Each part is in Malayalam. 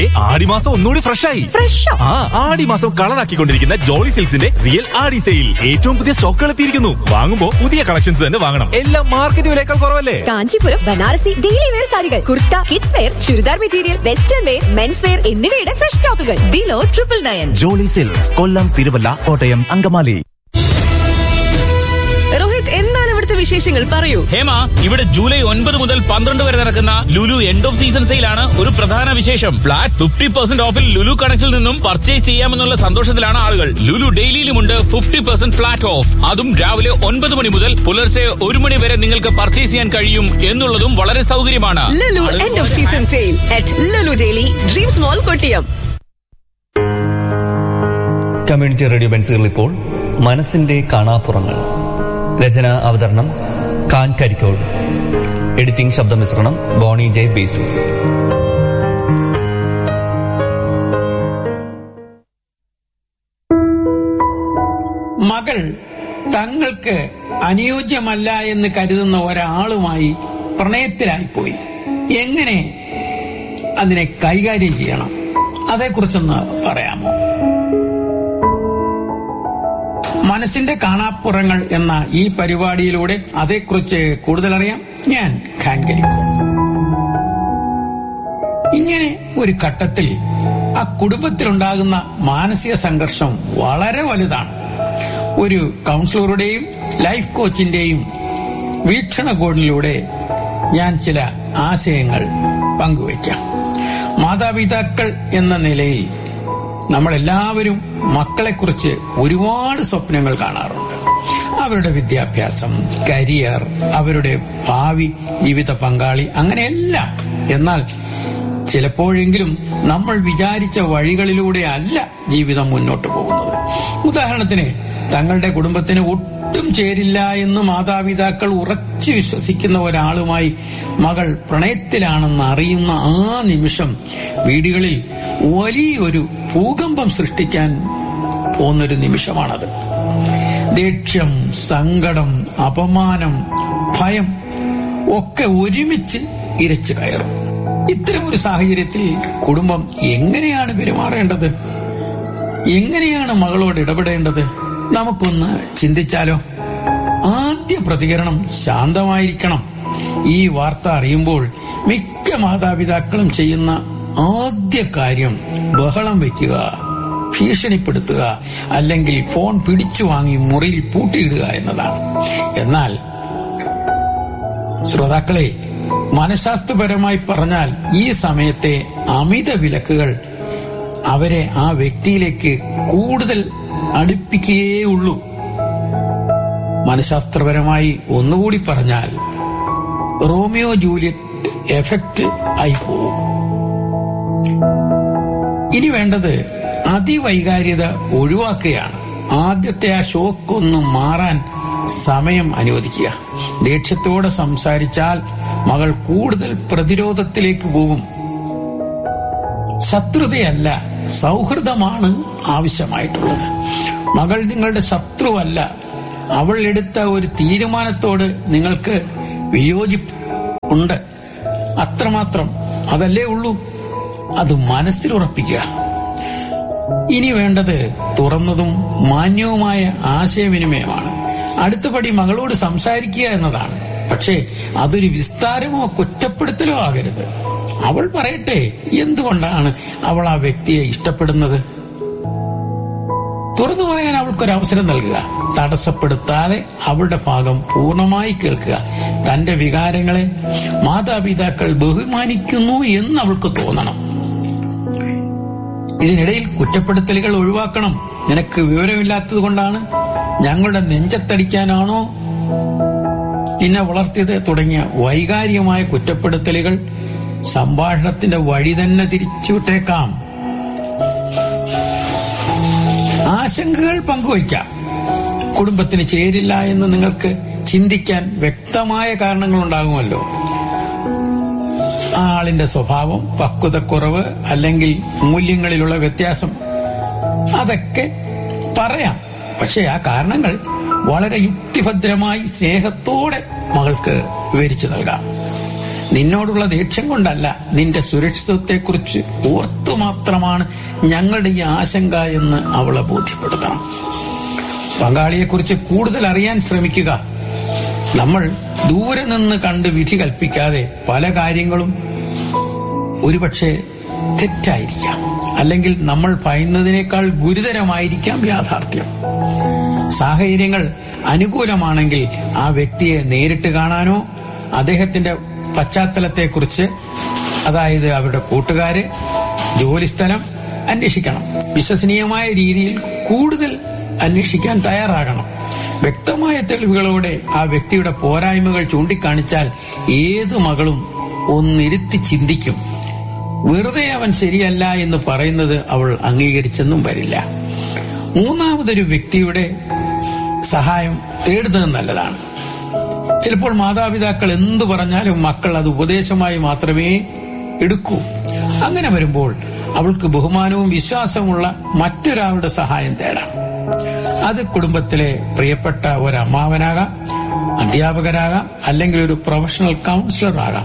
ആടിമാസം ഒന്നുകൂടി ഫ്രഷ് ആയി ഫ്രഷോ ആ ആടിമാസം കളറാക്കിക്കൊണ്ടിരിക്കുന്ന ജോളി സിൽക്സിന്റെ റിയൽ ആടി സെയിൽ ഏറ്റവും പുതിയ സ്റ്റോക്കുകൾ എത്തിയിരിക്കുന്നു വാങ്ങുമ്പോ പുതിയ കളക്ഷൻസ് തന്നെ വാങ്ങണം എല്ലാം മാർക്കറ്റ് വിലയേക്കാൾ കുറവല്ലേ കാഞ്ചീപുരം ബനാറസി ഡെയിലി വെയർ സാരികൾ kurta kids wear churidar material western wear men's wear എന്നിവയുടെ ഫ്രഷ് സ്റ്റോക്കുകൾ below triple nine Jolly silks Kollam Thiruvalla Kottayam Angamaly Rohit എന്താണ് ഇവിടുത്തെ വിശേഷങ്ങൾ പറയൂ ഹേമ ഇവിടെ ജൂലൈ ഒൻപത് മുതൽ പന്ത്രണ്ട് വരെ നടക്കുന്ന ലുലു എൻഡ് ഓഫ് സീസൺ സെയിലാണ് ഒരു പ്രധാന വിശേഷം ഫ്ലാറ്റ് ഫിഫ്റ്റി പെർസെന്റ് ഓഫിൽ ലുലു കണക്റ്റിൽ നിന്നും പർച്ചേസ് ചെയ്യാമെന്നുള്ള സന്തോഷത്തിലാണ് ആളുകൾ ലുലു ഡെയിലിയിലുമുണ്ട് ഫിഫ്റ്റി പെർസെന്റ് ഫ്ലാറ്റ് ഓഫ് അതും രാവിലെ ഒൻപത് മണി മുതൽ പുലർച്ചെ ഒരു മണി വരെ നിങ്ങൾക്ക് പർച്ചേസ് ചെയ്യാൻ കഴിയും എന്നുള്ളതും വളരെ സൗകര്യമാണ് Lulu end of season sale at Lulu daily dreams mall Kottiyam community radio ബെൻസുകൾ ഇപ്പോൾ മനസ്സിന്റെ കാണാപ്പുറങ്ങൾ രചന അവതരണം കാൻ കരിക്കോൾ എഡിറ്റിംഗ് ശബ്ദമിശ്രണം ബോണി ജയ് ബേസു മകൾ തങ്ങൾക്ക് അനുയോജ്യമല്ല എന്ന് കരുതുന്ന ഒരാളുമായി പ്രണയത്തിലായിപ്പോയി എങ്ങനെ അതിനെ കൈകാര്യം ചെയ്യണം അതേക്കുറിച്ചൊന്ന് പറയാമോ മനസ്സിന്റെ കാണാപ്പുറങ്ങൾ എന്ന ഈ പരിപാടിയിലൂടെ അതേക്കുറിച്ച് കൂടുതൽ അറിയാം ഞാൻ ഖാൻ കരിക്കും ഇങ്ങനെ ഒരു ഘട്ടത്തിൽ ആ കുടുംബത്തിലുണ്ടാകുന്ന മാനസിക സംഘർഷം വളരെ വലുതാണ് ഒരു കൗൺസിലറുടെയും ലൈഫ് കോച്ചിന്റെയും വീക്ഷണകോണിലൂടെ ഞാൻ ചില ആശയങ്ങൾ പങ്കുവയ്ക്കാം മാതാപിതാക്കൾ എന്ന നിലയിൽ നമ്മളെല്ലാവരും മക്കളെക്കുറിച്ച് ഒരുപാട് സ്വപ്നങ്ങൾ കാണാറുണ്ട് അവരുടെ വിദ്യാഭ്യാസം കരിയർ അവരുടെ ഭാവി ജീവിത പങ്കാളി അങ്ങനെയെല്ലാം എന്നാൽ ചിലപ്പോഴെങ്കിലും നമ്മൾ വിചാരിച്ച വഴികളിലൂടെ അല്ല ജീവിതം മുന്നോട്ട് പോകുന്നത് ഉദാഹരണത്തിന് തങ്ങളുടെ കുടുംബത്തിന് ഒട്ടും ചേരില്ല എന്ന് മാതാപിതാക്കൾ ഉറച്ചു വിശ്വസിക്കുന്ന ഒരാളുമായി മകൾ പ്രണയത്തിലാണെന്ന് അറിയുന്ന ആ നിമിഷം വീടുകളിൽ വലിയൊരു ഭൂകമ്പം സൃഷ്ടിക്കാൻ പോകുന്നൊരു നിമിഷമാണത് ദേഷ്യം സങ്കടം അപമാനം ഭയം ഒക്കെ ഒരുമിച്ച് ഇരച്ചു കയറും ഇത്തരം ഒരു സാഹചര്യത്തിൽ കുടുംബം എങ്ങനെയാണ് പെരുമാറേണ്ടത് എങ്ങനെയാണ് മകളോട് ഇടപെടേണ്ടത് നമുക്കൊന്ന് ചിന്തിച്ചാലോ ആദ്യ പ്രതികരണം ശാന്തമായിരിക്കണം ഈ വാർത്ത അറിയുമ്പോൾ മിക്ക മാതാപിതാക്കളും ചെയ്യുന്ന ആദ്യ കാര്യം ബഹളം വയ്ക്കുക ഭീഷണിപ്പെടുത്തുക അല്ലെങ്കിൽ ഫോൺ പിടിച്ചു വാങ്ങി മുറിയിൽ പൂട്ടിയിടുക എന്നതാണ് എന്നാൽ ശ്രോതാക്കളെ മനഃശാസ്ത്രപരമായി പറഞ്ഞാൽ ഈ സമയത്തെ അമിത വിലക്കുകൾ അവരെ ആ വ്യക്തിയിലേക്ക് കൂടുതൽ അടുപ്പിക്കുകയേ ഉള്ളൂ മനഃശാസ്ത്രപരമായി ഒന്നുകൂടി പറഞ്ഞാൽ റോമിയോ ജൂലിയറ്റ് എഫക്റ്റ് ആയി പോവും ഇനി വേണ്ടത് അതിവൈകാര്യത ഒഴിവാക്കുകയാണ് ആദ്യത്തെ ആ ഷോക്ക് ഒന്ന് മാറാൻ സമയം അനുവദിക്കുക ദേഷ്യത്തോടെ സംസാരിച്ചാൽ മകൾ കൂടുതൽ പ്രതിരോധത്തിലേക്ക് പോകും ശത്രുതയല്ല സൗഹൃദമാണ് ആവശ്യമായിട്ടുള്ളത് മകൾ നിങ്ങളുടെ ശത്രുവല്ല അവൾ എടുത്ത ഒരു തീരുമാനത്തോട് നിങ്ങൾക്ക് വിയോജിപ്പ് ഉണ്ട് അത്രമാത്രം അതല്ലേ ഉള്ളൂ അത് മനസ്സിൽ ഉറപ്പിക്കുക ഇനി വേണ്ടത് തുറന്നതും മാന്യവുമായ ആശയവിനിമയമാണ് അടുത്തപടി മകളോട് സംസാരിക്കുക എന്നതാണ് പക്ഷേ അതൊരു വിസ്താരമോ കുറ്റപ്പെടുത്തലോ ആകരുത് അവൾ പറയട്ടെ എന്തുകൊണ്ടാണ് അവൾ ആ വ്യക്തിയെ ഇഷ്ടപ്പെടുന്നത് തുറന്നു പറയാൻ അവൾക്കൊരു അവസരം നൽകുക തടസ്സപ്പെടുത്താതെ അവളുടെ ഭാഗം പൂർണ്ണമായി കേൾക്കുക തന്റെ വികാരങ്ങളെ മാതാപിതാക്കൾ ബഹുമാനിക്കുന്നു എന്ന് അവൾക്ക് തോന്നണം ഇതിനിടയിൽ കുറ്റപ്പെടുത്തലുകൾ ഒഴിവാക്കണം നിനക്ക് വിവരമില്ലാത്തത് കൊണ്ടാണ് ഞങ്ങളുടെ നെഞ്ചത്തടിക്കാനാണോ നിന്നെ വളർത്തിയത് തുടങ്ങിയ വൈകാരികമായ കുറ്റപ്പെടുത്തലുകൾ സംഭാഷണത്തിന്റെ വഴി തന്നെ തിരിച്ചുവിട്ടേക്കാം ആശങ്കകൾ പങ്കുവയ്ക്കാം കുടുംബത്തിന് ചേരില്ല എന്ന് നിങ്ങൾക്ക് ചിന്തിക്കാൻ വ്യക്തമായ കാരണങ്ങൾ ഉണ്ടാകുമല്ലോ ആളിന്റെ സ്വഭാവം പക്വതക്കുറവ് അല്ലെങ്കിൽ മൂല്യങ്ങളിലുള്ള വ്യത്യാസം അതൊക്കെ പറയാം പക്ഷെ ആ കാരണങ്ങൾ വളരെ യുക്തിഭദ്രമായി സ്നേഹത്തോടെ മകൾക്ക് വിവരിച്ചു നൽകാം നിന്നോടുള്ള ദേഷ്യം കൊണ്ടല്ല നിന്റെ സുരക്ഷിതത്വത്തെക്കുറിച്ച് ഓർത്തു മാത്രമാണ് ഞങ്ങളുടെ ഈ ആശങ്ക എന്ന് അവളെ ബോധ്യപ്പെടുത്തണം പങ്കാളിയെക്കുറിച്ച് കൂടുതൽ അറിയാൻ ശ്രമിക്കുക നമ്മൾ ദൂരെ നിന്ന് കണ്ട് വിധി കൽപ്പിക്കാതെ പല കാര്യങ്ങളും ഒരുപക്ഷെ തെറ്റായിരിക്കാം അല്ലെങ്കിൽ നമ്മൾ ഭയന്നതിനേക്കാൾ ഗുരുതരമായിരിക്കാം യാഥാർത്ഥ്യം സാഹചര്യങ്ങൾ അനുകൂലമാണെങ്കിൽ ആ വ്യക്തിയെ നേരിട്ട് കാണാനോ അദ്ദേഹത്തിന്റെ പശ്ചാത്തലത്തെക്കുറിച്ച് അതായത് അവരുടെ കൂട്ടുകാര് ജോലിസ്ഥലം അന്വേഷിക്കണം വിശ്വസനീയമായ രീതിയിൽ കൂടുതൽ അന്വേഷിക്കാൻ തയ്യാറാകണം വ്യക്തമായ തെളിവുകളോടെ ആ വ്യക്തിയുടെ പോരായ്മകൾ ചൂണ്ടിക്കാണിച്ചാൽ ഏതു മകളും ഒന്നിരുത്തി ചിന്തിക്കും വെറുതെ അവൻ ശരിയല്ല എന്ന് പറയുന്നത് അവൾ അംഗീകരിച്ചെന്നും വരില്ല മൂന്നാമതൊരു വ്യക്തിയുടെ സഹായം തേടുന്നത് നല്ലതാണ് ചിലപ്പോൾ മാതാപിതാക്കൾ എന്തു പറഞ്ഞാലും മക്കൾ അത് ഉപദേശമായി മാത്രമേ എടുക്കൂ അങ്ങനെ വരുമ്പോൾ അവൾക്ക് ബഹുമാനവും വിശ്വാസമുള്ള മറ്റൊരാളുടെ സഹായം തേടാം അത് കുടുംബത്തിലെ പ്രിയപ്പെട്ട ഒരു അമ്മാവനാകാം അധ്യാപകരാകാം അല്ലെങ്കിൽ ഒരു പ്രൊഫഷണൽ കൗൺസിലർ ആകാം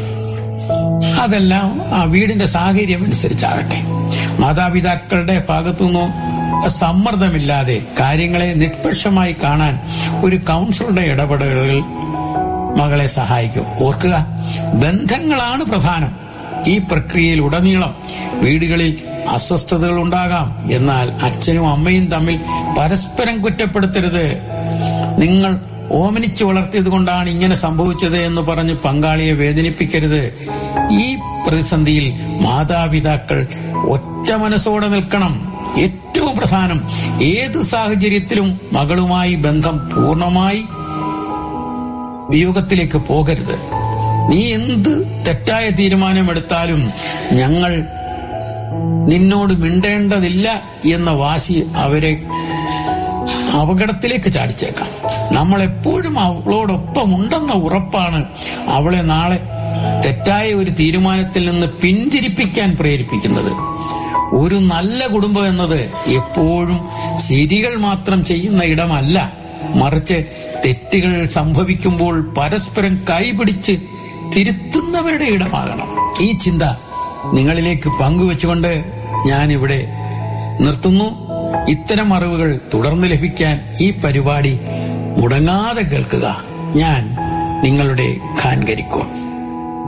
അതെല്ലാം ആ വീടിന്റെ സാഹചര്യം അനുസരിച്ചാകട്ടെ മാതാപിതാക്കളുടെ ഭാഗത്തുനിന്നും സമ്മർദ്ദമില്ലാതെ കാര്യങ്ങളെ നിഷ്പക്ഷമായി കാണാൻ ഒരു കൗൺസിലറുടെ ഇടപെടലുകൾ മകളെ സഹായിക്കും ഓർക്കുക ബന്ധങ്ങളാണ് പ്രധാനം ഈ പ്രക്രിയയിൽ ഉടനീളം വീടുകളിൽ അസ്വസ്ഥതകൾ ഉണ്ടാകാം എന്നാൽ അച്ഛനും അമ്മയും തമ്മിൽ പരസ്പരം കുറ്റപ്പെടുത്തരുത് നിങ്ങൾ ഓമനിച്ചു വളർത്തിയത് കൊണ്ടാണ് ഇങ്ങനെ സംഭവിച്ചത് എന്ന് പറഞ്ഞ് പങ്കാളിയെ വേദനിപ്പിക്കരുത് ഈ പ്രതിസന്ധിയിൽ മാതാപിതാക്കൾ ഒറ്റ മനസ്സോടെ നിൽക്കണം ഏറ്റവും പ്രധാനം ഏത് സാഹചര്യത്തിലും മകളുമായി ബന്ധം പൂർണ്ണമായി വിയോഗത്തിലേക്ക് പോകരുത് നീ എന്ത് തെറ്റായ തീരുമാനമെടുത്താലും ഞങ്ങൾ നിന്നോട് മിണ്ടേണ്ടതില്ല എന്ന വാശി അവരെ അപകടത്തിലേക്ക് ചാടിച്ചേക്കാം നമ്മൾ എപ്പോഴും അവളോടൊപ്പം ഉണ്ടെന്ന ഉറപ്പാണ് അവളെ നാളെ തെറ്റായ ഒരു തീരുമാനത്തിൽ നിന്ന് പിന്തിരിപ്പിക്കാൻ പ്രേരിപ്പിക്കുന്നത് ഒരു നല്ല കുടുംബം എന്നത് എപ്പോഴും ശരികൾ മാത്രം ചെയ്യുന്ന ഇടമല്ല മറിച്ച് തെറ്റുകൾ സംഭവിക്കുമ്പോൾ പരസ്പരം കൈപിടിച്ച് തിരുത്തുന്നവരുടെ ഇടമാകണം ഈ ചിന്ത നിങ്ങളിലേക്ക് പങ്കുവെച്ചുകൊണ്ട് ഞാൻ ഇവിടെ നിർത്തുന്നു ഇത്തരം അറിവുകൾ തുടർന്ന് ലഭിക്കാൻ ഈ പരിപാടി മുടങ്ങാതെ കേൾക്കുക ഞാൻ നിങ്ങളുടെ ഖാൻകരിക്കോൺ